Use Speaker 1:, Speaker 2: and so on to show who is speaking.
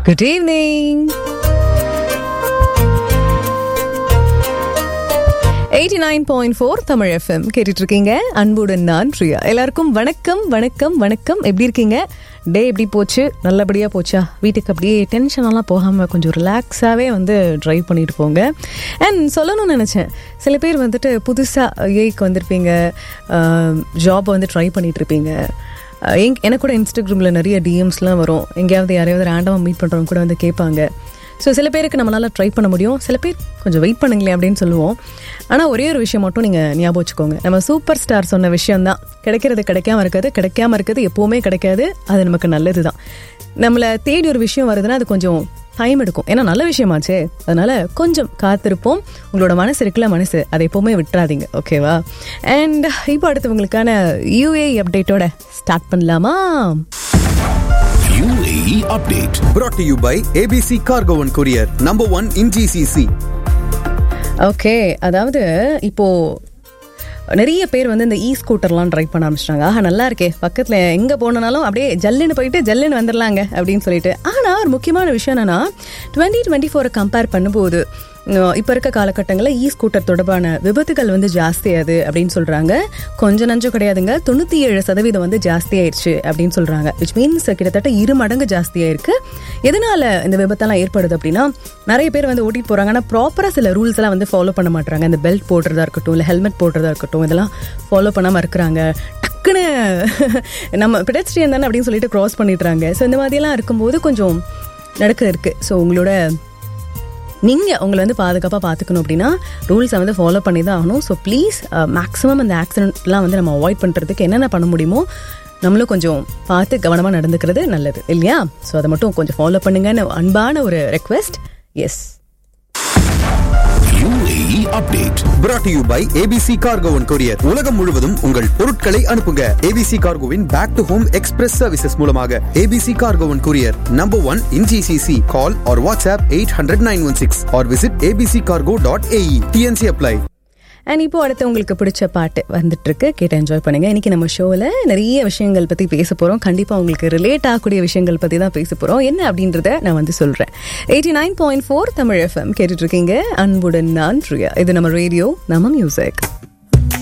Speaker 1: Good evening. 89.4 Tamil FM கேட்டுட்டு இருக்கீங்க அன்புடன் நான் பிரியா எல்லாருக்கும் வணக்கம் வணக்கம் வணக்கம் எப்படி இருக்கீங்க டே எப்படி போச்சு நல்லபடியா போச்சா வீட்டுக்கு அப்படியே டென்ஷன் எல்லாம் போகாம கொஞ்சம் ரிலாக்ஸாவே வந்து டிரைவ் பண்ணிட்டு போங்க அண்ட் சொல்லணும்னு நினைச்சேன் சில பேர் வந்துட்டு புதுசா ஏக்கு வந்திருப்பீங்க ஜாப் வந்து ட்ரை பண்ணிட்டு இருப்பீங்க அஹ் எங் எனக்கு கூட இன்ஸ்டாகிராமில் நிறைய டிஎம்ஸ்லாம் வரும் எங்கேயாவது யாரையாவது ரேண்டமாக மீட் பண்ணுறவங்க கூட வந்து கேட்பாங்க ஸோ சில பேருக்கு நம்மளால் ட்ரை பண்ண முடியும் சில பேர் கொஞ்சம் வெயிட் பண்ணுங்களேன் அப்படின்னு சொல்லுவோம் ஆனால் ஒரே ஒரு விஷயம் மட்டும் நீங்கள் ஞாபகம் வச்சுக்கோங்க நம்ம சூப்பர் ஸ்டார் சொன்ன விஷயம் தான் கிடைக்கிறது கிடைக்காம இருக்கிறது கிடைக்காம இருக்கிறது எப்போவுமே கிடைக்காது அது நமக்கு நல்லது தான் நம்மளை தேடி ஒரு விஷயம் வருதுன்னா அது கொஞ்சம் டைம் எடுக்கும் ஏன்னா நல்ல விஷயமாச்சே அதனால கொஞ்சம் காத்திருப்போம் உங்களோட மனசு இருக்குல்ல மனசு அதை எப்பவுமே விட்டுறாதீங்க ஓகேவா அண்ட் இப்போ அடுத்து உங்களுக்கான யூஏ அப்டேட்டோட ஸ்டார்ட் பண்ணலாமா
Speaker 2: UAE update.
Speaker 3: brought to you by ABC Cargo and Courier, number one in GCC.
Speaker 1: Okay அதாவது இப்போ நிறைய பேர் வந்து இந்த இ ஸ்கூட்டர்லாம் ட்ரை பண்ண ஆரம்பிச்சிட்டாங்க ஆஹா நல்லா இருக்கே பக்கத்தில் எங்கே போனாலும் அப்படியே ஜல்லுன்னு போயிட்டு ஜல்லுன்னு வந்துடலாங்க அப்படின்னு சொல்லிட்டு ஆனால் ஒரு முக்கியமான விஷயம் என்னன்னா டுவெண்ட்டி டுவெண்ட்டி ஃபோரை கம்பேர் பண்ணும்போது அஹ், இப்போ இருக்க காலகட்டங்களில் இ ஸ்கூட்டர் தொடர்பான விபத்துகள் வந்து ஜாஸ்தியாது அப்படின்னு சொல்கிறாங்க கொஞ்சம் நஞ்சம் கிடையாதுங்க தொண்ணூற்றி ஏழு சதவீதம் வந்து ஜாஸ்தியாயிருச்சு அப்படின்னு சொல்கிறாங்க விச் மீன்ஸ் கிட்டத்தட்ட இரு மடங்கு ஜாஸ்தியாயிருக்கு எதனால இந்த விபத்தெல்லாம் ஏற்படுது அப்படின்னா நிறைய பேர் வந்து ஓட்டிட்டு போகிறாங்க ஆனால் ப்ராப்பராக சில ரூல்ஸ் எல்லாம் வந்து ஃபாலோ பண்ண மாட்டாங்க இந்த பெல்ட் போடுறதா இருக்கட்டும் இல்லை ஹெல்மெட் போடுறதா இருக்கட்டும் இதெல்லாம் ஃபாலோ பண்ணாமல் இருக்கிறாங்க டக்குன்னு நம்ம பெடஸ்ட்ரியன் தானே அப்படின்னு சொல்லிட்டு க்ராஸ் பண்ணிடுறாங்க ஸோ இந்த மாதிரியெல்லாம் இருக்கும்போது கொஞ்சம் நடக்க இருக்கு ஸோ உங்களோட நீங்கள் உங்களை வந்து பாதுகாப்பாக பார்த்துக்கணும் அப்படின்னா ரூல்ஸை வந்து ஃபாலோ பண்ணி தான் ஆகணும் ஸோ ப்ளீஸ் மேக்ஸிமம் அந்த ஆக்சிடென்ட்லாம் வந்து நம்ம அவாய்ட் பண்ணுறதுக்கு என்னென்ன பண்ண முடியுமோ நம்மளும் கொஞ்சம் பார்த்து கவனமாக நடந்துக்கிறது நல்லது இல்லையா ஸோ அதை மட்டும் கொஞ்சம் ஃபாலோ பண்ணுங்கன்னு அன்பான ஒரு request yes
Speaker 2: UAE update.
Speaker 3: brought to you by ABC Cargo and Courier. உலகம் முழுவதும் உங்கள் பொருட்களை அனுப்புங்க ABC Cargoவின் back to home express services மூலமாக ABC Cargo and Courier, number one in GCC. Call or WhatsApp 800-916 or visit abccargo.ae. TNC apply.
Speaker 1: And இப்போ அடுத்து உங்களுக்கு பிடிச்ச பாட்டு வந்துட்டு இருக்கு கேட்டு என்ஜாய் பண்ணுங்க இன்னைக்கு நம்ம ஷோவில் நிறைய விஷயங்கள் பற்றி பேச போகிறோம் கண்டிப்பாக உங்களுக்கு ரிலேட் ஆகக்கூடிய விஷயங்கள் பற்றி தான் பேச போகிறோம் என்ன அப்படின்றத நான் வந்து சொல்கிறேன் eighty nine point four Tamil FM கேட்டுட்டு இருக்கீங்க அன்புடன் நான் பிரியா இது நம்ம ரேடியோ நம்ம மியூசிக்